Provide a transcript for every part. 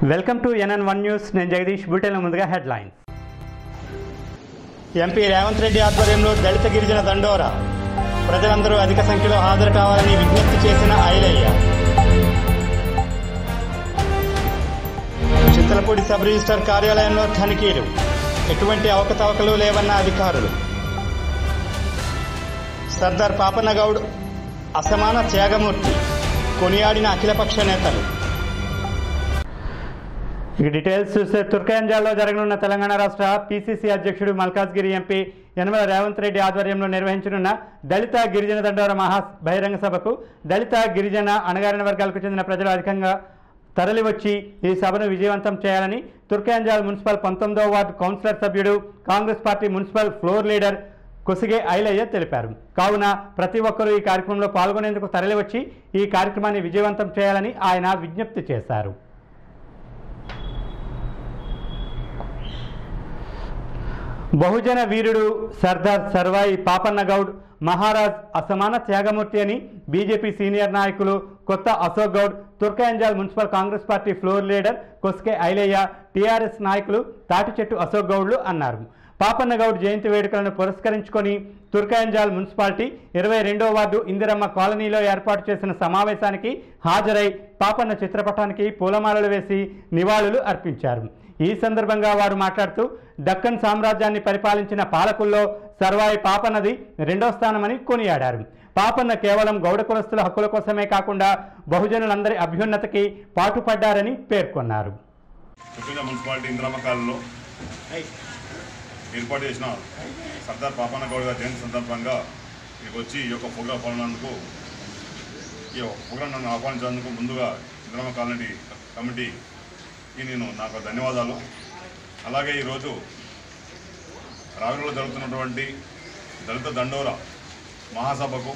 welcome to NN one news నేను జగదీష్ బులెటిన్ల ముందుగా headlines MP Revanth Reddy ఆధ్వర్యంలో దళిత గిరిజన దండోరా ప్రజలందరూ అధిక సంఖ్యలో హాజరు కావాలని విజ్ఞప్తి చేసిన ఐలయ్య చింతలపూడి సబ్ రిజిస్టర్ కార్యాలయంలో తనిఖీలు ఎటువంటి అవకతవకలు లేవన్న అధికారులు సర్దార్ పాపన్నగౌడ్ అసమాన త్యాగమూర్తి కొనియాడిన అఖిలపక్ష నేతలు ఇక డీటెయిల్స్ చూస్తే తుర్కయంజాల్లో జరగనున్న తెలంగాణ రాష్ట్ర పీసీసీ అధ్యక్షుడు మల్కాజ్గిరి ఎంపీ యనమల రేవంత్ రెడ్డి ఆధ్వర్యంలో నిర్వహించనున్న దళిత గిరిజన దండోర మహా బహిరంగ సభకు దళిత గిరిజన అణగారిన వర్గాలకు చెందిన ప్రజలు అధికంగా తరలివచ్చి ఈ సభను విజయవంతం చేయాలని తుర్కయంజాల్ మున్సిపల్ పంతొమ్మిదవ వార్డు కౌన్సిలర్ సభ్యుడు Congress party municipal floor leader Kosige Ailaiah తెలిపారు కావున ప్రతి ఒక్కరూ ఈ కార్యక్రమంలో పాల్గొనేందుకు తరలివచ్చి ఈ కార్యక్రమాన్ని విజయవంతం చేయాలని ఆయన విజ్ఞప్తి చేశారు బహుజన వీరుడు సర్దార్ సర్వాయి పాపన్న గౌడ్ మహారాజ్ అసమాన త్యాగమూర్తి అని బీజేపీ సీనియర్ నాయకులు Kotha Ashok Goud Turkayamjal municipal Congress party floor leader Koske Ailaiah TRS నాయకులు తాటి చెట్టు అశోక్ గౌడ్లు అన్నారు పాపన్న గౌడ్ జయంతి వేడుకలను పురస్కరించుకొని తుర్కయంజాల్ మున్సిపాలిటీ ఇరవై రెండో వార్డు ఇందిరమ్మ కాలనీలో ఏర్పాటు చేసిన సమావేశానికి హాజరై పాపన్న చిత్రపటానికి పూలమాలలు వేసి నివాళులు అర్పించారు ఈ సందర్భంగా వారు మాట్లాడుతూ దక్కన్ సామ్రాజ్యాన్ని పరిపాలించిన పాలకుల్లో సర్వాయి పాపన్నది రెండో స్థానమని కొనియాడారు పాపన్న కేవలం గౌడ కులస్తుల హక్కుల కోసమే కాకుండా బహుజనులందరి అభ్యున్నతికి పాటుపడ్డారని పేర్కొన్నారు చుట్టుగా మున్సిపాలిటీ ఇంద్రమ్మ కాలంలో ఏర్పాటు చేసిన సర్దార్ పాపన్న గౌడ్ గారి జయంతి సందర్భంగా ఇక్కడికి వచ్చి ఈ యొక్క ప్రోగ్రాం పాల్గొన్నందుకు ఈ యొక్క ప్రోగ్రాం నన్ను ఆహ్వానించినందుకు ముందుగా ఇంద్రమ్మ కాలనీ కమిటీకి నేను నాకు ధన్యవాదాలు అలాగే ఈరోజు రావిలో జరుగుతున్నటువంటి దళిత దండోర మహాసభకు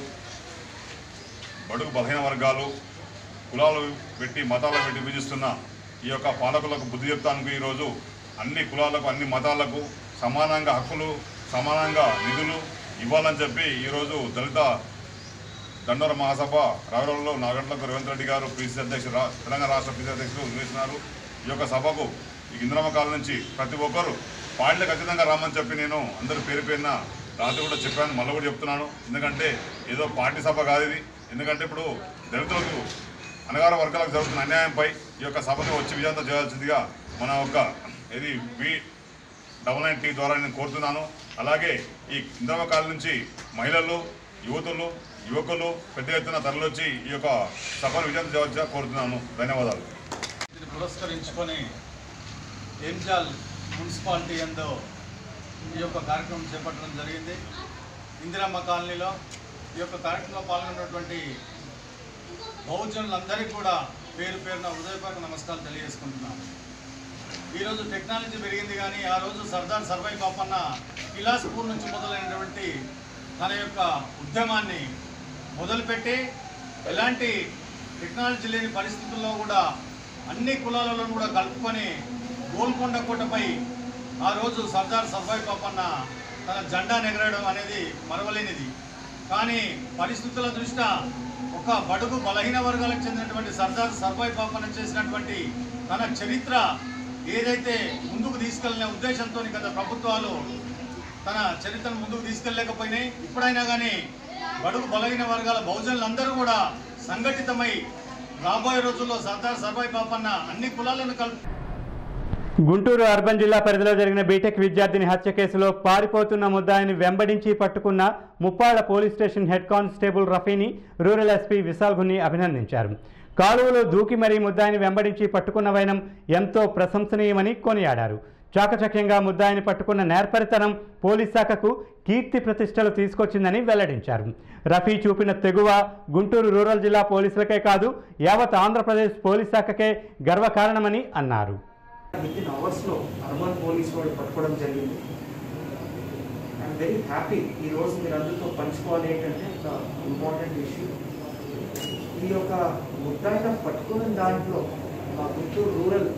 బడుగు బలహీన వర్గాలు కులాలు పెట్టి మతాలు పెట్టి విభజిస్తున్న ఈ యొక్క పాలకులకు బుద్ధి చెప్తానికి ఈరోజు అన్ని కులాలకు అన్ని మతాలకు సమానంగా హక్కులు సమానంగా నిధులు ఇవ్వాలని చెప్పి ఈరోజు దళిత దండోర మహాసభ రావిరంలో నాగంట్లకు రేవంత్ రెడ్డి గారు పీసీ అధ్యక్షుడు రా- తెలంగాణ రాష్ట్ర పీసీ అధ్యక్షులు నిర్వహిస్తున్నారు ఈ యొక్క సభకు ఈ ఇంద్రమ్మ కాలం నుంచి ప్రతి ఒక్కరు పార్టీలకు ఖచ్చితంగా రామని చెప్పి నేను అందరూ పేరు పేరున రాత్రి కూడా చెప్పాను మళ్ళీ కూడా చెప్తున్నాను ఎందుకంటే ఏదో పార్టీ సభ కాదు ఇది ఎందుకంటే ఇప్పుడు దళితులకు అనగార వర్గాలకు జరుగుతున్న అన్యాయంపై ఈ యొక్క సభను వచ్చి విజయంతం చేయాల్సిందిగా మన యొక్క ఇది బి డబల్ నైన్ టీ ద్వారా నేను కోరుతున్నాను అలాగే ఈ ఇంద్రమ్మ కాలం నుంచి మహిళలు యువతులు యువకులు పెద్ద ఎత్తున తరలివచ్చి ఈ యొక్క సభను విజయం చేయవచ్చా కోరుతున్నాను ధన్యవాదాలు ఇది పురస్కరించుకొని ఏంజాల్ మున్సిపాలిటీ ఎందు ఈ యొక్క కార్యక్రమం చేపట్టడం జరిగింది ఇందిరమ్మ కాలనీలో ఈ యొక్క కార్యక్రమంలో పాల్గొన్నటువంటి బహుజనులందరికీ కూడా పేరు పేరున హృదయపూర్వక నమస్కారాలు తెలియజేసుకుంటున్నాను ఈరోజు టెక్నాలజీ పెరిగింది కానీ ఆ రోజు సర్దార్ సర్వై పాపన్న కిలాస్పూర్ నుంచి మొదలైనటువంటి తన యొక్క ఉద్యమాన్ని మొదలుపెట్టి ఎలాంటి టెక్నాలజీ లేని పరిస్థితుల్లో కూడా అన్ని కులాలను కూడా కలుపుకొని గోల్కొండ కోటపై ఆ రోజు సర్దార్ సర్వై పాపన్న తన జెండా నెగరడం అనేది మరవలేనిది కానీ పరిస్థితుల దృష్ట్యా ఒక బడుగు బలహీన వర్గాలకు చెందినటువంటి సర్దార్ సర్వై పాపన్న చేసినటువంటి తన చరిత్ర ఏదైతే ముందుకు తీసుకెళ్లిన ఉద్దేశంతో గత ప్రభుత్వాలు తన చరిత్రను ముందుకు తీసుకెళ్ళలేకపోయినాయి ఇప్పుడైనా కానీ బడుగు బలహీన వర్గాల బహుజనులందరూ కూడా సంఘటితమై రాబోయే రోజుల్లో సర్దార్ సర్వాయి పాపన్న అన్ని కులాలను కలుపు గుంటూరు అర్బన్ జిల్లా పరిధిలో జరిగిన బీటెక్ విద్యార్థిని హత్య కేసులో పారిపోతున్న ముద్దాయిని వెంబడించి పట్టుకున్న Muppalla police station head constable రఫీని రూరల్ ఎస్పీ విశాల్ గున్ని అభినందించారు కాలువలో దూకి మరీ ముద్దాయిని వెంబడించి పట్టుకున్న వైనం ఎంతో ప్రశంసనీయమని కొనియాడారు చాకచక్యంగా ముద్దాయిని పట్టుకున్న నేర్పరితనం పోలీస్ శాఖకు కీర్తి ప్రతిష్టలు తీసుకొచ్చిందని వెల్లడించారు రఫీ చూపిన తెగువ గుంటూరు రూరల్ జిల్లా పోలీసులకే కాదు యావత్ ఆంధ్రప్రదేశ్ పోలీస్ శాఖకే గర్వకారణమని అన్నారు విత్ ఇన్ అవర్స్లో అర్బన్ పోలీస్ వాళ్ళు పట్టుకోవడం జరిగింది ఐఎమ్ వెరీ హ్యాపీ ఈ రోజు మీరు అందరితో పంచుకోవాలి ఏంటంటే ఒక ఇంపార్టెంట్ ఇష్యూ ఈ యొక్క ముద్దాయిన పట్టుకున్న దాంట్లో మా గుంటూరు రూరల్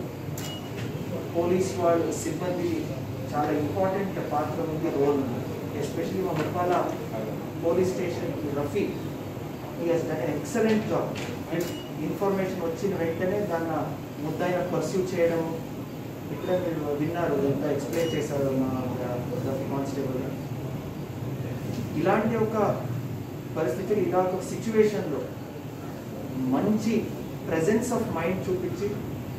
పోలీస్ వాళ్ళు సిబ్బంది చాలా ఇంపార్టెంట్ పాత్ర ఉంది రోల్ ఉంది ఎస్పెషలీ మా ముప్పాల పోలీస్ స్టేషన్ రఫీ ఈ he's done excellent job information వచ్చిన వెంటనే దాన్ని ముద్దాయిన పర్సూ చేయడం ఇప్పుడే మీరు విన్నారు ఎంత ఎక్స్ప్లెయిన్ చేశారు మా కానిస్టేబుల్ ఇలాంటి ఒక పరిస్థితి ఇలా ఒక సిచ్యువేషన్లో మంచి ప్రెజెన్స్ ఆఫ్ మైండ్ చూపించి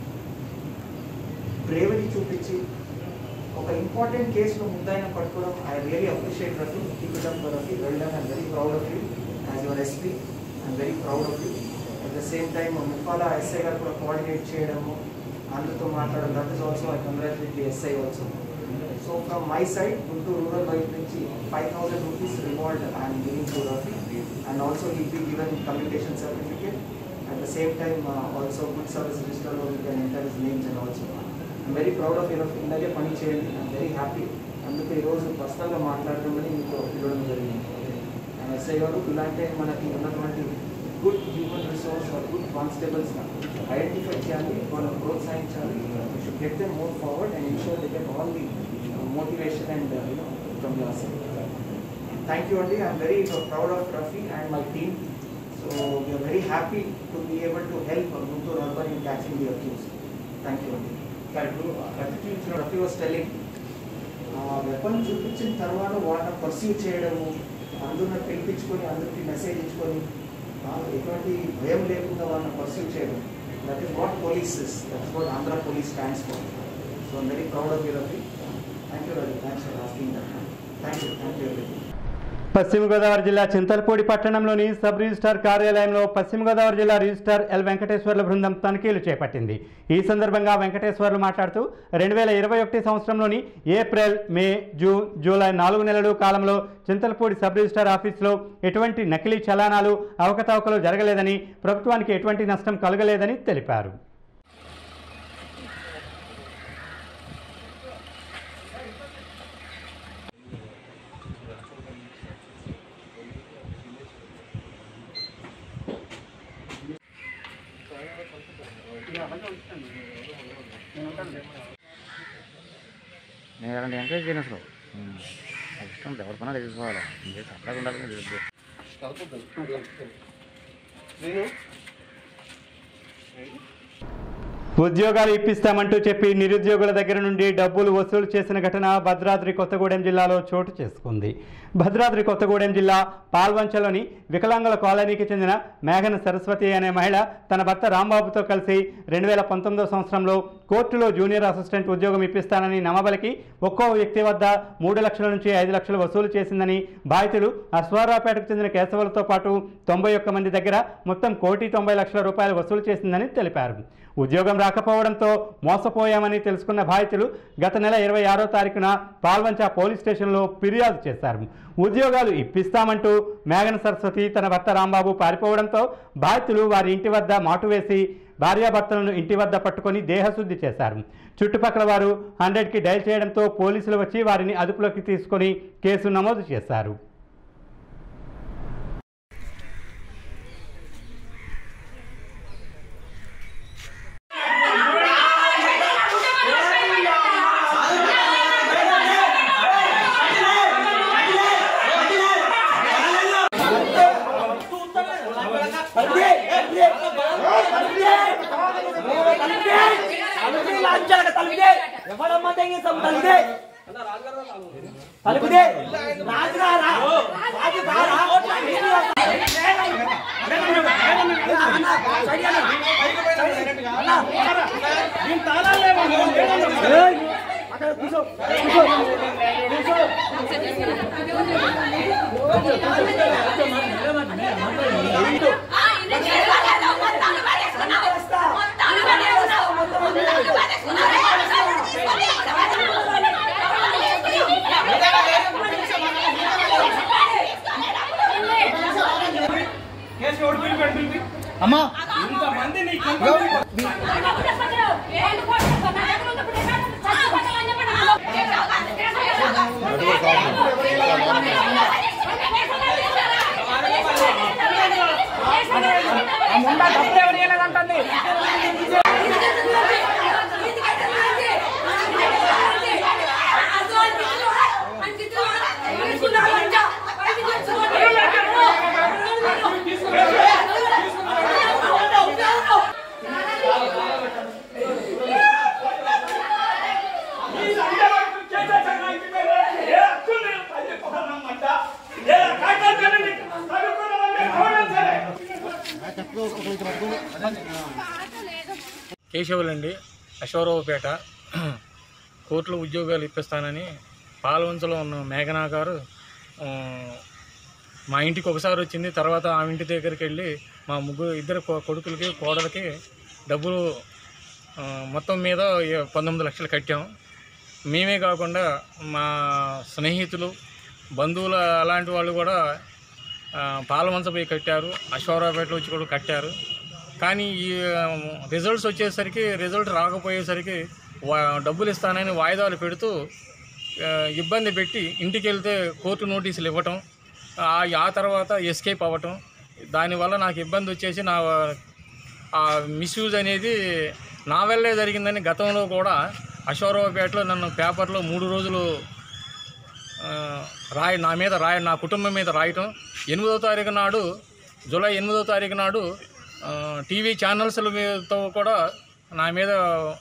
బ్రేవరీ చూపించి ఒక ఇంపార్టెంట్ కేసులో ముద్దాయిన పట్టుకోవడం I really appreciate Rafi keep it up Rafi well done I'm very proud of you as your SP I'm very proud of you at the same time Muppala SI గారు కూడా coordinate చేయడము అందరితో మాట్లాడడం that is also I congratulate the SI also so from my side Guntur rural వైపు నుంచి five thousand rupees reward I'm giving to Rafi and also he be given communication certificate at the same time also good service రిజిస్టర్లో we can enter his names and also I'm very proud of your ఇలాగే పని చేయండి I'm very happy అందుకే ఈరోజు పర్సనల్గా మాట్లాడదామని మీకు పిలవడం జరిగింది అండ్ ఎస్ఐ గారు ఇలాంటి మనకి ఉన్నటువంటి good human resource good constables identify చేయాలి వాళ్ళని ప్రోత్సహించాలి should get them move forward and ensure they get all the motivation and you know from your side thank you అండి I'm very proud of Rafi and my team so we're very happy to be able to help Guntur urban in catching the accused thank you అండి Rafi was telling weapon చూపించిన తర్వాత వాళ్ళని perceive చేయడము అందరిని పిలిపించుకొని అందరికీ message ఇచ్చుకొని ఆ, ఎటువంటి భయం లేకుండా వాళ్ళని పర్సీవ్ చేయడం that is what police is that is what Andhra police stands for so I'm very proud of you Rafi thank you Rafi thanks for asking that thank you thank you ఎవరీ పశ్చిమ గోదావరి జిల్లా చింతలపూడి పట్టణంలోని సబ్ రిజిస్టార్ కార్యాలయంలో పశ్చిమ గోదావరి జిల్లా రిజిస్టార్ ఎల్ వెంకటేశ్వర్ల బృందం తనిఖీలు చేపట్టింది ఈ సందర్భంగా వెంకటేశ్వర్లు మాట్లాడుతూ రెండు వేల ఇరవై ఒకటి సంవత్సరంలోని ఏప్రిల్ మే జూన్ జూలై నాలుగు నెలలు కాలంలో చింతలపూడి సబ్ రిజిస్టార్ ఆఫీసులో ఎటువంటి నకిలీ చలానాలు అవకతవకలు జరగలేదని ప్రభుత్వానికి ఎటువంటి నష్టం కలగలేదని తెలిపారు నేను అలాంటి ఎంకరేజ్ చేయను అసలు నాకు ఇష్టం ఎవరి పని తెలుసుకోవాలి ఇంకే సరదాగా ఉండాలని తెలుసు ఉద్యోగాలు ఇప్పిస్తామంటూ చెప్పి నిరుద్యోగుల దగ్గర నుండి డబ్బులు వసూలు చేసిన ఘటన భద్రాద్రి కొత్తగూడెం జిల్లాలో చోటు చేసుకుంది భద్రాద్రి కొత్తగూడెం జిల్లా పాల్వంచలోని వికలాంగుల కాలనీకి చెందిన మేఘన సరస్వతి అనే మహిళ తన భర్త రాంబాబుతో కలిసి రెండు వేల పంతొమ్మిదో సంవత్సరంలో కోర్టులో జూనియర్ అసిస్టెంట్ ఉద్యోగం ఇప్పిస్తానని నమ్మబలికి ఒక్కో వ్యక్తి వద్ద మూడు లక్షల నుంచి ఐదు లక్షలు వసూలు చేసిందని బాధితులు అశ్వారావుపేటకు చెందిన కేశవులతో పాటు తొంభై ఒక్క మంది దగ్గర మొత్తం కోటి తొంభై లక్షల రూపాయలు వసూలు చేసిందని తెలిపారు ఉద్యోగం రాకపోవడంతో మోసపోయామని తెలుసుకున్న బాధితులు గత నెల ఇరవై ఆరో తారీఖున పాల్వంచ పోలీస్ స్టేషన్లో ఫిర్యాదు చేశారు ఉద్యోగాలు ఇప్పిస్తామంటూ మేఘన సరస్వతి తన భర్త రాంబాబు పారిపోవడంతో బాధితులు వారి ఇంటి వద్ద మాటు వేసి భార్యాభర్తలను ఇంటి వద్ద పట్టుకొని దేహశుద్ధి చేశారు చుట్టుపక్కల వారు హండ్రెడ్కి డైల్ చేయడంతో పోలీసులు వచ్చి వారిని అదుపులోకి తీసుకొని కేసు నమోదు చేశారు తలుపుదే రాజుగారా రాజుగారా అక్కడ కూర్చో కూర్చో అమ్మా కేశవులండి అశ్వరావుపేట కోర్టులో ఉద్యోగాలు ఇప్పిస్తానని పాలవంచలో ఉన్న మేఘనా గారు ఆ, మా ఇంటికి ఒకసారి వచ్చింది తర్వాత ఆ ఇంటి దగ్గరికి వెళ్ళి మా ముగ్గురు ఇద్దరు కొ- కొడుకులకి కోడలకి డబ్బులు ఆ, మొత్తం మీద ఏ- పంతొమ్మిది లక్షలు కట్టాం మేమే కాకుండా మా స్నేహితులు బంధువులు అలాంటి వాళ్ళు కూడా ఆ, పాలవంచపై కట్టారు అశ్వరావుపేటలో వచ్చి కూడా కట్టారు కానీ ఈ ఆ, రిజల్ట్స్ వచ్చేసరికి రిజల్ట్ రాకపోయేసరికి వా డబ్బులు ఇస్తానని వాయిదాలు పెడుతూ ఆ, ఇబ్బంది పెట్టి ఇంటికి వెళ్తే కోర్టు నోటీసులు ఇవ్వటం ఆ ఆ తర్వాత ఎస్కేప్ అవ్వటం దానివల్ల నాకు ఇబ్బంది వచ్చేసి నా ఆ మిస్యూజ్ అనేది నా వల్లే జరిగిందని గతంలో కూడా అశ్వరావుపేటలో నన్ను పేపర్లో మూడు రోజులు ఆ, రాయి నా మీద రాయ నా కుటుంబం మీద రాయటం ఎనిమిదో తారీఖు నాడు జూలై ఎనిమిదో తారీఖు నాడు ఆ, టీవీ ఛానల్స్ల మీదతో కూడా నా మీద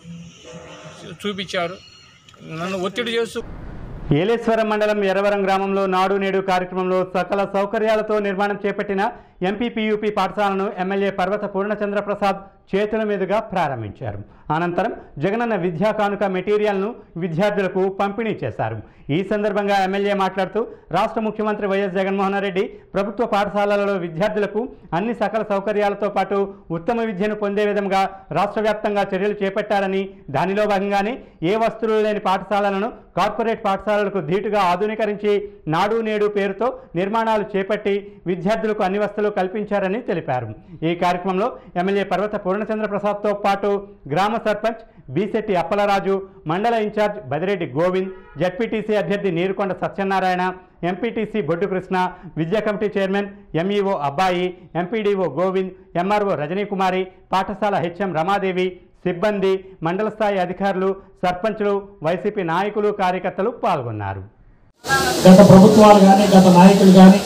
చూ- చూపించారు నన్ను ఒత్తిడి చేస్తూ ఏలేశ్వరం మండలం ఎర్రవరం గ్రామంలో నాడు నేడు కార్యక్రమంలో సకల సౌకర్యాలతో నిర్మాణం చేపట్టిన ఎంపీపీయూపీ పాఠశాలను ఎమ్మెల్యే పర్వత పూర్ణచంద్ర ప్రసాద్ చేతుల మీదుగా ప్రారంభించారు అనంతరం జగనన్న విద్యా కానుక మెటీరియల్ను విద్యార్థులకు పంపిణీ చేశారు ఈ సందర్భంగా ఎమ్మెల్యే మాట్లాడుతూ రాష్ట్ర ముఖ్యమంత్రి వైఎస్ జగన్మోహన్ రెడ్డి ప్రభుత్వ పాఠశాలలలో విద్యార్థులకు అన్ని సకల సౌకర్యాలతో పాటు ఉత్తమ విద్యను పొందే విధంగా రాష్ట్ర వ్యాప్తంగా చర్యలు చేపట్టారని దానిలో భాగంగానే ఏ వస్తువులు లేని పాఠశాలలను కార్పొరేట్ పాఠశాలలకు ధీటుగా ఆధునీకరించి నాడు నేడు పేరుతో నిర్మాణాలు చేపట్టి విద్యార్థులకు అన్ని వసతులు కల్పించారని తెలిపారు ఈ కార్యక్రమంలో ఎమ్మెల్యే పర్వత పూర్ణచంద్ర ప్రసాద్తో పాటు గ్రామ సర్పంచ్ బీశెట్టి అప్పలరాజు మండల ఇన్ఛార్జ్ బదిరెడ్డి గోవింద్ జడ్పీటీసీ అభ్యర్థి నీరుకొండ సత్యనారాయణ ఎంపీటీసీ బొడ్డు కృష్ణ విద్యా committee chairman MEO Abbayi MPDO Govind MRO Rajanikumari పాఠశాల హెచ్ఎం రమాదేవి సిబ్బంది మండల స్థాయి అధికారులు సర్పంచులు వైసీపీ నాయకులు కార్యకర్తలు పాల్గొన్నారు గత ప్రభుత్వాలు కానీ గత నాయకులు కానీ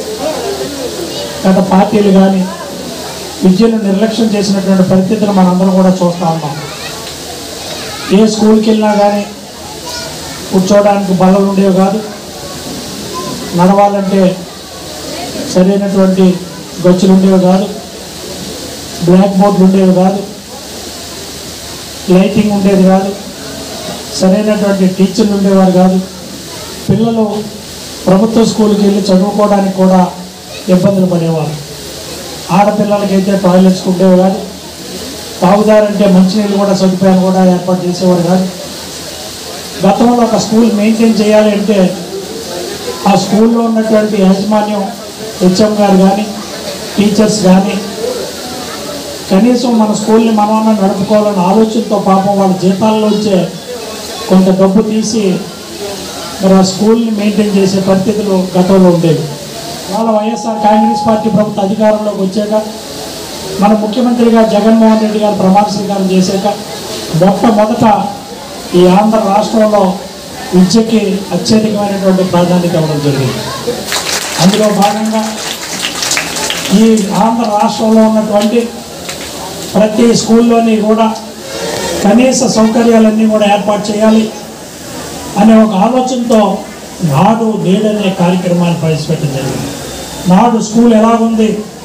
గత పార్టీలు కానీ విద్యను నిర్లక్ష్యం చేసినటువంటి పరిస్థితులు మనందరం కూడా చూస్తూ ఉన్నాం ఏ స్కూల్కి వెళ్ళినా కానీ కూర్చోవడానికి బల్లలు ఉండేవి కాదు నడవాలంటే సరైనటువంటి గచ్చులు ఉండేవి కాదు బ్లాక్ బోర్డులు ఉండేవి కాదు లైటింగ్ ఉండేది కాదు సరైనటువంటి టీచర్లు ఉండేవారు కాదు పిల్లలు ప్రభుత్వ స్కూల్కి వెళ్ళి చదువుకోవడానికి కూడా ఇబ్బందులు పడేవారు ఆడపిల్లలకైతే టాయిలెట్స్ ఉండేవి కాదు తాగుదారంటే మంచినీళ్ళు కూడా సదుపాయాలు కూడా ఏర్పాటు చేసేవారు కాదు గతంలో ఒక స్కూల్ మెయింటైన్ చేయాలి అంటే ఆ స్కూల్లో ఉన్నటువంటి యాజమాన్యం హెచ్ఎం గారు కానీ టీచర్స్ కానీ కనీసం మన స్కూల్ని మనమన్నా నడుపుకోవాలన్న ఆలోచనతో పాపం వాళ్ళ జీతాల్లోంచే కొంత డబ్బు తీసి మరి ఆ స్కూల్ని మెయింటైన్ చేసే పరిస్థితులు గతంలో ఉండేవి వాళ్ళ వైఎస్ఆర్ కాంగ్రెస్ పార్టీ ప్రభుత్వ అధికారంలోకి వచ్చాక మన ముఖ్యమంత్రిగా జగన్మోహన్ రెడ్డి గారు ప్రమాణ స్వీకారం చేశాక మొట్టమొదట ఈ ఆంధ్ర రాష్ట్రంలో విద్యకి అత్యధికమైనటువంటి ప్రాధాన్యత ఇవ్వడం జరిగింది అందులో భాగంగా ఈ ఆంధ్ర రాష్ట్రంలో ఉన్నటువంటి ప్రతి స్కూల్లోని కూడా కనీస సౌకర్యాలన్నీ కూడా ఏర్పాటు చేయాలి అనే ఒక ఆలోచనతో నాడు నేడనే కార్యక్రమాన్ని ప్రవేశపెట్టడం జరిగింది నాడు స్కూల్ ఎలాగుంది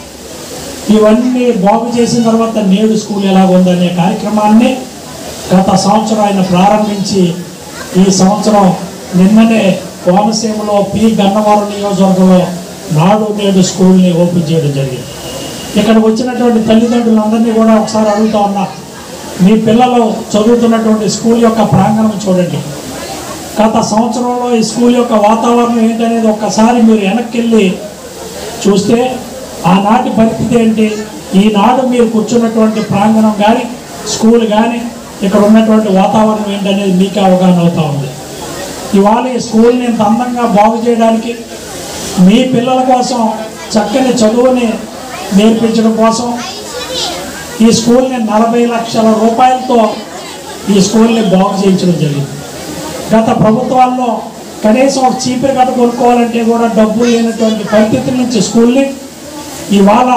ఇవన్నీ బాగు చేసిన తర్వాత నేడు స్కూల్ ఎలాగుంది అనే కార్యక్రమాన్ని గత సంవత్సరం ఆయన ప్రారంభించి ఈ సంవత్సరం నిన్ననే కోనసీమలో పి గన్నవరం నియోజకవర్గంలో నాడు నేడు స్కూల్ని ఓపెన్ చేయడం జరిగింది ఇక్కడ వచ్చినటువంటి తల్లిదండ్రులందరినీ కూడా ఒకసారి అడుగుతా ఉన్నా మీ పిల్లలు చదువుతున్నటువంటి స్కూల్ యొక్క ప్రాంగణం చూడండి గత సంవత్సరంలో ఈ స్కూల్ యొక్క వాతావరణం ఏంటనేది ఒక్కసారి మీరు వెనక్కి వెళ్ళి చూస్తే ఆనాటి పరిస్థితి ఏంటి ఈనాడు మీరు కూర్చున్నటువంటి ప్రాంగణం కానీ స్కూల్ కానీ ఇక్కడ ఉన్నటువంటి వాతావరణం ఏంటనేది మీకు అవగాహన అవుతా ఉంది ఇవాళ ఈ స్కూల్ని ఇంత అందంగా బాగు చేయడానికి మీ పిల్లల కోసం చక్కని చదువుని నేర్పించడం కోసం ఈ స్కూల్ని నలభై లక్షల రూపాయలతో ఈ స్కూల్ని బాగు చేయించడం జరిగింది గత ప్రభుత్వాల్లో కనీసం ఒక చీపురు కట్ట కొనుక్కోవాలంటే కూడా డబ్బు లేనటువంటి పరిస్థితుల నుంచి స్కూల్ని ఇవాళ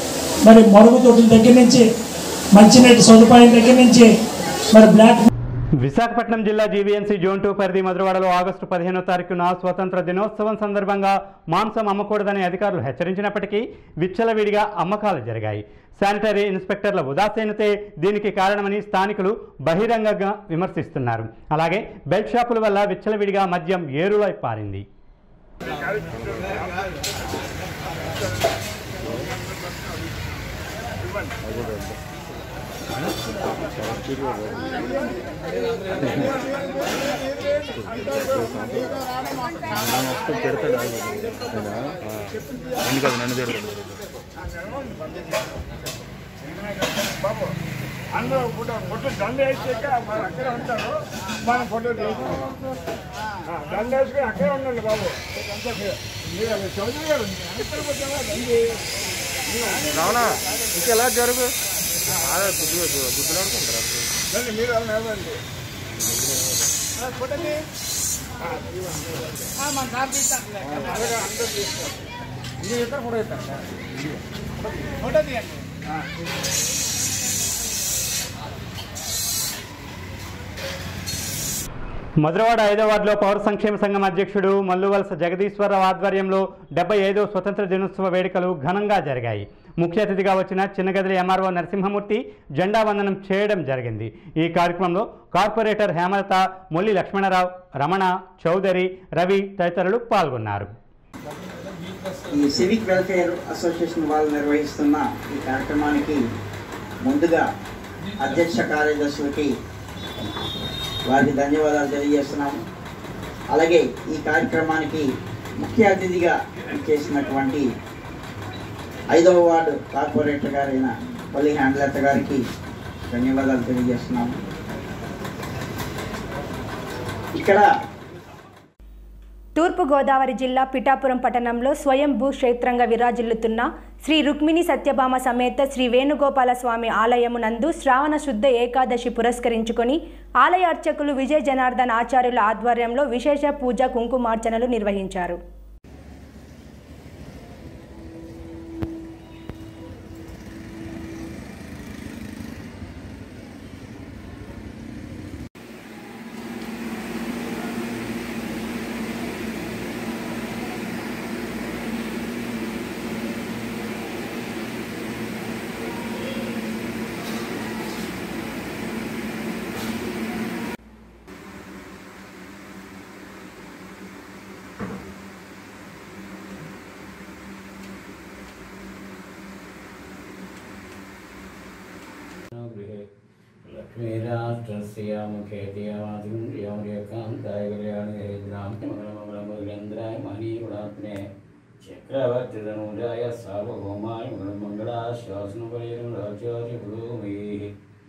మరి మరుగుదొడ్ల దగ్గర నుంచి మంచినీటి సదుపాయం దగ్గర నుంచి మరి బ్లాక్ విశాఖపట్నం జిల్లా జీవీఎంసీ జోన్ టూ పరిధి మధురవాడలో ఆగస్టు పదిహేనో తారీఖున స్వతంత్ర దినోత్సవం సందర్భంగా మాంసం అమ్మకూడదని అధికారులు హెచ్చరించినప్పటికీ విచ్చలవిడిగా అమ్మకాలు జరిగాయి శానిటరీ ఇన్స్పెక్టర్ల ఉదాసీనతే దీనికి కారణమని స్థానికులు బహిరంగంగా విమర్శిస్తున్నారు అలాగే బెల్ట్ షాపుల వల్ల విచ్చలవిడిగా మద్యం ఏరులై పారింది కాదు నన్ను తిడతాడు అందరూ ఫోటో ఫోటో దండ వేసాక మనం అక్కడే ఉంటారు మనం ఫోటో తీసుకుంటాం దండ వేసుకుని అక్కడే ఉండండి బాబు అంతా మీరు మీరు చౌదరి గారు ఎక్కడ పోతారా దండి రావనా ఇంకెలా జరుగు బుద్ధులు ఆడుకుంటారు రండి మీరు అలా నిలబడండి ఫోటోని మన సార్ తీస్తాను అందరూ తీస్తారు ఇది ఎక్కడ ఫోటో ఇస్తారు ఫోటో తీయండి మధురవాడ ఐదో వార్డులో పౌర సంక్షేమ సంఘం అధ్యక్షుడు మల్లువలస జగదీశ్వరరావు ఆధ్వర్యంలో డెబ్బై ఐదో స్వతంత్ర దినోత్సవ వేడుకలు ఘనంగా జరిగాయి ముఖ్య అతిథిగా వచ్చిన చిన్నగదిలి ఎంఆర్ఓ నరసింహమూర్తి జెండా వందనం చేయడం జరిగింది ఈ కార్యక్రమంలో కార్పొరేటర్ హేమలత మొల్లి లక్ష్మణరావు రమణ చౌదరి రవి తదితరులు పాల్గొన్నారు ఈ సివిక్ వెల్ఫేర్ అసోసియేషన్ వాళ్ళు నిర్వహిస్తున్న ఈ కార్యక్రమానికి ముందుగా అధ్యక్ష కార్యదర్శులకి వారికి ధన్యవాదాలు తెలియజేస్తున్నాము అలాగే ఈ కార్యక్రమానికి ముఖ్య అతిథిగా చేసినటువంటి ఐదవ వార్డు కార్పొరేటర్ గారైన పల్లి హ్యాండ్లత గారికి ధన్యవాదాలు తెలియజేస్తున్నాము ఇక్కడ తూర్పుగోదావరి జిల్లా పిఠాపురం పట్టణంలో స్వయంభూ క్షేత్రంగా విరాజిల్లుతున్న శ్రీ రుక్మిణి సత్యభామ సమేత శ్రీ వేణుగోపాల స్వామి ఆలయము నందు శ్రావణ శుద్ధ ఏకాదశి పురస్కరించుకొని ఆలయ అర్చకులు విజయ జనార్దన్ ఆచార్యుల ఆధ్వర్యంలో విశేష పూజ కుంకుమార్చనలు నిర్వహించారు लक्ष्मीराष्ट्रस्य मुखेतियामादिं यौर्यकान्ताय कल्याणेन्द्रां मङ्गलमङ्गलमुगलेन्द्राय मणिगुणात्मे चक्रवर्तितनूजाय सार्वभौमाय मङ्गलमङ्गलाश्वासनपरिं राचार्यभूमिः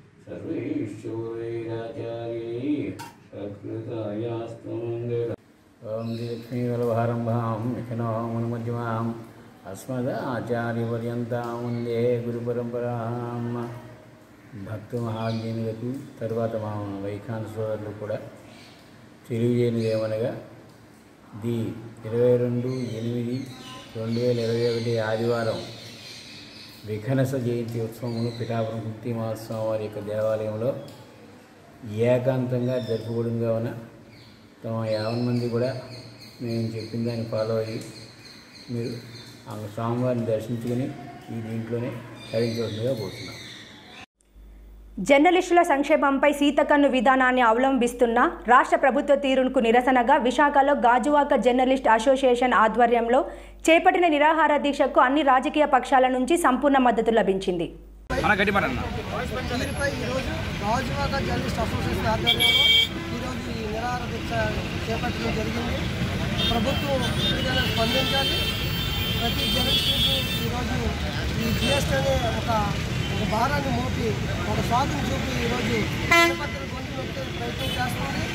सर्वैश्चोरैराचार्यैः सत्कृतायास्तु मङ्गल ॐ लक्ष्मीवल्लभारम्भां विष्णोमनुमध्यमाम् अस्मदाचार्यपर्यन्तां वन्दे గురుపరంపరాం భక్త మహాజ్ఞానులకు తర్వాత మా వైఖాన సోదరులు కూడా తెలియజేయనిది ఏమనగా ది ఇరవై రెండు ఎనిమిది రెండు వేల ఇరవై ఒకటి ఆదివారం విఘనస జయంతి ఉత్సవమును పిఠాపురం గుప్తి మహోత్సవం వారి యొక్క దేవాలయంలో ఏకాంతంగా జరుపుకోవడం కావున తమ యావన్ మంది కూడా మేము చెప్పిన దాన్ని ఫాలో అయ్యి మీరు ఆ స్వామివారిని దర్శించుకుని ఈ దీంట్లోనే తరించవలసిందిగా కోరుతున్నాం జర్నలిస్టుల సంక్షేమంపై సీతకన్ను విధానాన్ని అవలంబిస్తున్న రాష్ట్ర ప్రభుత్వ తీరుకు నిరసనగా విశాఖలో గాజువాక జర్నలిస్ట్ అసోసియేషన్ ఆధ్వర్యంలో చేపట్టిన నిరాహార దీక్షకు అన్ని రాజకీయ పక్షాల నుంచి సంపూర్ణ మద్దతు లభించింది దీనిపై ఈరోజు గాజువాక జర్నలిస్ట్ అసోసియేషన్ ఆధ్వర్యంలో ఈరోజు ఈ నిరాహార దీక్ష చేపట్టడం జరిగింది ప్రభుత్వం ఏదైనా స్పందించాలి ప్రతి జర్నలిస్టులకు ఈరోజు ఈ జిఎస్టీ అనే ఒక ఒక భారాన్ని మోపి ఒక స్వాతిని చూపి ఈరోజు ఆసుపత్రులు గొంతు నొక్కే ప్రయత్నం చేస్తుంది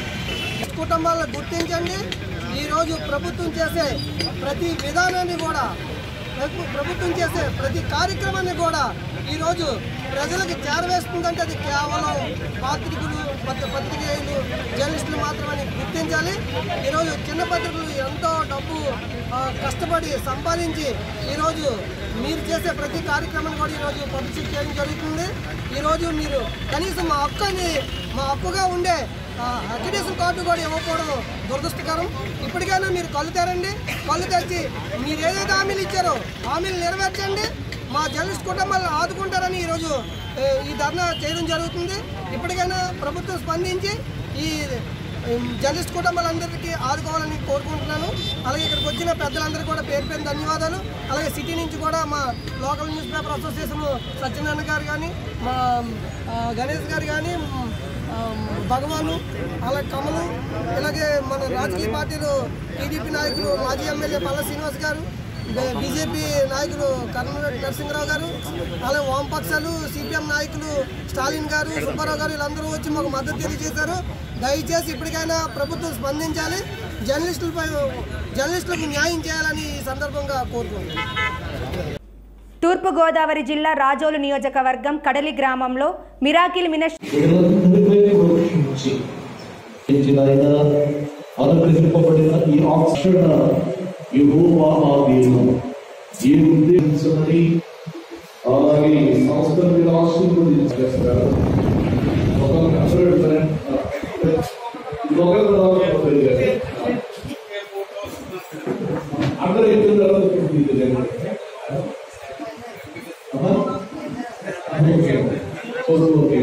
కుటుంబాలను గుర్తించండి ఈరోజు ప్రభుత్వం చేసే ప్రతి విధానాన్ని కూడా ప్రభు- ప్రభుత్వం చేసే ప్రతి కార్యక్రమాన్ని కూడా ఈరోజు ప్రజలకు చేరవేస్తుందంటే అది కేవలం పాత్రికులు పత్ర- పత్రికేయులు జర్నలిస్టులు మాత్రమని గుర్తించాలి ఈరోజు చిన్న పత్రికలు ఎంతో డబ్బు ఆ, కష్టపడి సంపాదించి ఈరోజు మీరు చేసే ప్రతి కార్యక్రమాన్ని కూడా ఈరోజు పబ్లిసిటీ చేయడం జరుగుతుంది ఈరోజు మీరు కనీసం మా హక్కుని మా హక్కుగా ఉండే అక్రిడేషన్ కార్డు కూడా ఇవ్వకపోవడం దురదృష్టకరం ఇప్పటికైనా మీరు కళ్ళు తెరండి కళ్ళు తెచ్చి మీరు ఏదైతే హామీలు ఇచ్చారో హామీలు నెరవేర్చండి మా జర్నలిస్ట్ కుటుంబాలను ఆదుకుంటారని ఈరోజు ఏ, ఈ ధర్నా చేయడం జరుగుతుంది ఇప్పటికైనా ప్రభుత్వం స్పందించి ఈ ఉమ్, జర్నలిస్ట్ కుటుంబాలందరికీ ఆదుకోవాలని కోరుకుంటున్నాను అలాగే ఇక్కడికి వచ్చిన పెద్దలందరికీ కూడా పేరు పేరు ధన్యవాదాలు అలాగే సిటీ నుంచి కూడా మా local news paper association Satyanarayana garu కానీ మా ఆ, గణేష్ గారు కానీ ఉమ్, ఆ, భగవాను అలాగే కమలు ఇలాగే మన రాజకీయ పార్టీలు టీడీపీ నాయకులు మాజీ ఎమ్మెల్యే పల్ల శ్రీనివాస్ గారు బే- బీజేపీ నాయకులు కర్ణరెడ్డి నరసింహరావు గారు అలాగే వామపక్షాలు సిపిఎం నాయకులు స్టాలిన్ గారు సుబ్బారావు గారు వీళ్ళందరూ వచ్చి మాకు మద్దతు తెలియజేశారు దయచేసి ఇప్పటికైనా ప్రభుత్వం స్పందించాలి జర్నలిస్టులపై జర్నలిస్టులకు న్యాయం చేయాలని ఈ సందర్భంగా కోరుకుంటున్నాను తూర్పుగోదావరి జిల్లా రాజోలు నియోజకవర్గం కడలి గ్రామంలో మిరాకిల్ మినష్ నుంచి ఇచ్చిన ఆయన అనుగ్రహింపబడిన ఈ ఆక్సిజన్ యెహోవా ఆ దేవుడు ఈ ఉద్దేశించమని అలాగే ఈ సంస్థను మీరు ఆశీర్వదించేస్తారు ఒకరికి హండ్రెడ్ ఒకరికి అందరూ అయిపోయిన తర్వాత ఓకే ఓకే ఓకే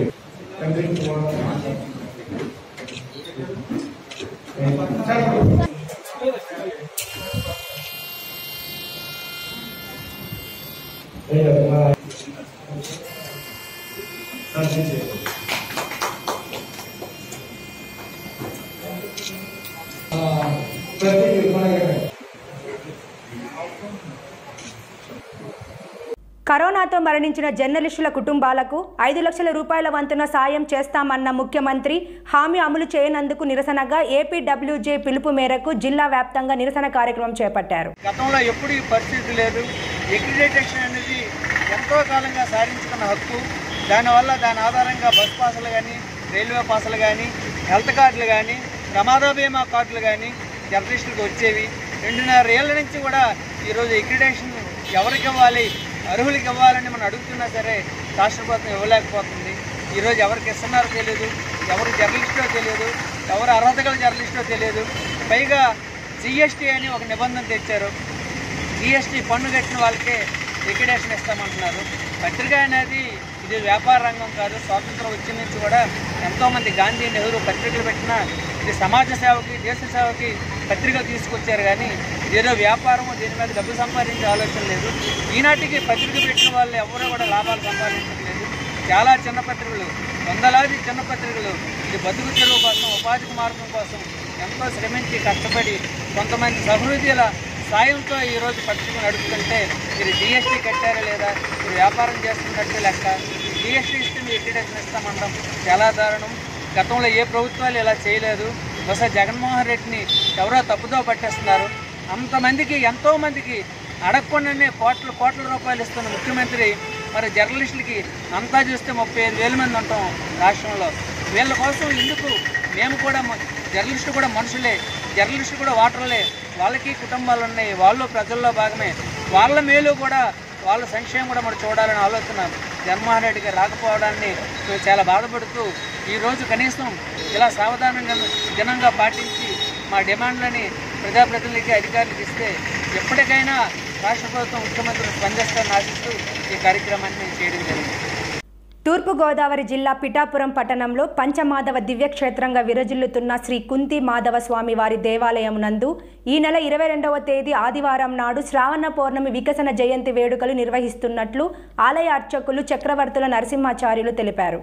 కరోనాతో మరణించిన జర్నలిస్టుల కుటుంబాలకు ఐదు లక్షల రూపాయల వంతున సాయం చేస్తామన్న ముఖ్యమంత్రి హామీ అమలు చేయనందుకు నిరసనగా ఏపీడబ్ల్యూజే పిలుపు మేరకు జిల్లా వ్యాప్తంగా నిరసన కార్యక్రమం చేపట్టారు గతంలో ఎప్పుడు ఈ పరిస్థితి లేదు ఎక్రిడేటేషన్ అనేది ఎంతో కాలంగా సాధించుకున్న హక్కు దానివల్ల దాని ఆధారంగా బస్ పాసులు కానీ రైల్వే పాసులు కానీ హెల్త్ కార్డులు కానీ ప్రమాద బీమా కార్డులు కానీ జర్నలిస్టులకు వచ్చేవి రెండున్నర ఏళ్ళ నుంచి కూడా ఈరోజు ఎక్రిడేషన్ ఎవరికి ఇవ్వాలి అర్హులకి ఇవ్వాలని మనం అడుగుతున్నా సరే రాష్ట్ర ప్రభుత్వం ఇవ్వలేకపోతుంది ఈరోజు ఎవరికి ఇస్తున్నారో తెలియదు ఎవరు జర్నలిస్టో తెలియదు ఎవరు అర్హత గల జర్నలిస్టో తెలియదు పైగా జిఎస్టీ అని ఒక నిబంధన తెచ్చారు జిఎస్టీ పన్ను కట్టిన వాళ్ళకే లిక్విడేషన్ ఇస్తామంటున్నారు పత్రిక అనేది ఇది వ్యాపార రంగం కాదు స్వాతంత్రం వచ్చిన నుంచి కూడా ఎంతోమంది గాంధీ నెహ్రూ పత్రికలు పెట్టినా ఇది సమాజ సేవకి దేశ సేవకి పత్రికలు తీసుకొచ్చారు కానీ ఇదేదో వ్యాపారం దీని మీద డబ్బు సంపాదించే ఆలోచన లేదు ఈనాటికి పత్రిక పెట్టిన వాళ్ళు ఎవరు కూడా లాభాలు సంపాదించట్లేదు చాలా చిన్న పత్రికలు వందలాది చిన్న పత్రికలు ఇది బతుకు తెరువు కోసం ఉపాధికి మార్గం కోసం ఎంతో శ్రమించి కష్టపడి కొంతమంది సహృదయుల సాయంతో ఈరోజు పత్రిక నడుపుతుంటే మీరు జిఎస్టీ కట్టారా లేదా మీరు వ్యాపారం చేస్తున్నట్టు లెక్క జిఎస్టీ ఇస్తే మీరు ఎక్రిడేషన్ ఇస్తామంటాం చాలా దారుణం గతంలో ఏ ప్రభుత్వాలు ఇలా చేయలేదు బహుశా జగన్మోహన్ రెడ్డిని ఎవరో తప్పుదో పట్టేస్తున్నారు అంతమందికి ఎంతోమందికి అడగకుండానే కోట్ల కోట్ల రూపాయలు ఇస్తున్న ముఖ్యమంత్రి మరి జర్నలిస్టులకి అంతా చూస్తే ముప్పై ఐదు వేల మంది ఉంటాం రాష్ట్రంలో వీళ్ళ కోసం ఎందుకు మేము కూడా మ- జర్నలిస్టులు కూడా మనుషులే జర్నలిస్టులు కూడా ఓటర్లే వాళ్ళకి కుటుంబాలు ఉన్నాయి వాళ్ళు ప్రజల్లో భాగమే వాళ్ళ మేలు కూడా వాళ్ళ సంక్షేమం కూడా మనం చూడాలని ఆలోచన జగన్మోహన్ రెడ్డి గారు రాకపోవడాన్ని మేము చాలా బాధపడుతూ ఈరోజు కనీసం ఇలా సావధానంగా దినంగా పాటించి మా డిమాండ్లని ప్రజాప్రతినిధులకి అధికారులకు ఇస్తే ఎప్పటికైనా రాష్ట్ర ప్రభుత్వం ముఖ్యమంత్రి స్పందిస్తారని ఆశిస్తూ ఈ కార్యక్రమాన్ని మేము చేయడం జరిగింది తూర్పుగోదావరి జిల్లా పిఠాపురం పట్టణంలో పంచమాధవ దివ్యక్షేత్రంగా విరజిల్లుతున్న శ్రీ కుంతి మాధవ స్వామి వారి దేవాలయం నందు ఈ నెల ఇరవై రెండవ తేదీ ఆదివారం నాడు శ్రావణ పౌర్ణమి వికసన జయంతి వేడుకలు నిర్వహిస్తున్నట్లు ఆలయ అర్చకులు చక్రవర్తుల నరసింహాచార్యులు తెలిపారు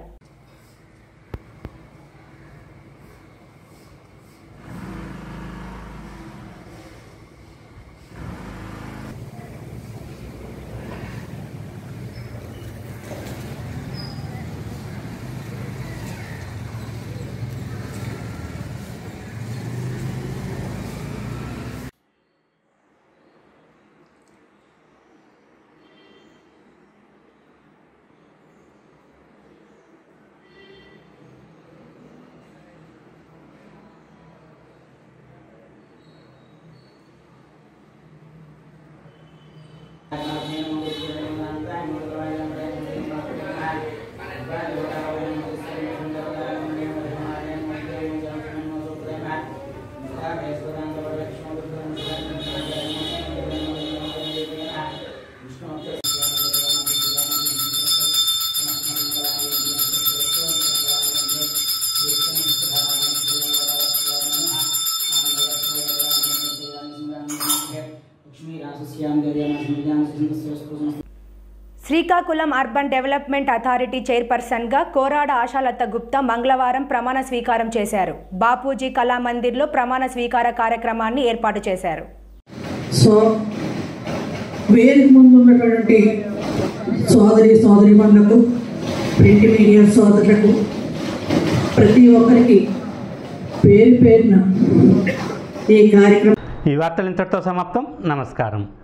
శ్రీకాకుళం అర్బన్ డెవలప్మెంట్ అథారిటీ చైర్పర్సన్గా కోరాడ ఆశాలత గుప్తా మంగళవారం ప్రమాణ స్వీకారం చేశారు బాపూజీ కళామందిర్లో ప్రమాణ స్వీకార కార్యక్రమాన్ని ఏర్పాటు చేశారు సో వేదిక ముందు ఉన్నటువంటి సోదరి సోదరి మనులకు ప్రింట్ మీడియా సోదరులకు ప్రతి ఒక్కరికి పేరు పేరున ఈ కార్యక్రమం ఈ వార్తలు ఇంతటితో సమాప్తం నమస్కారం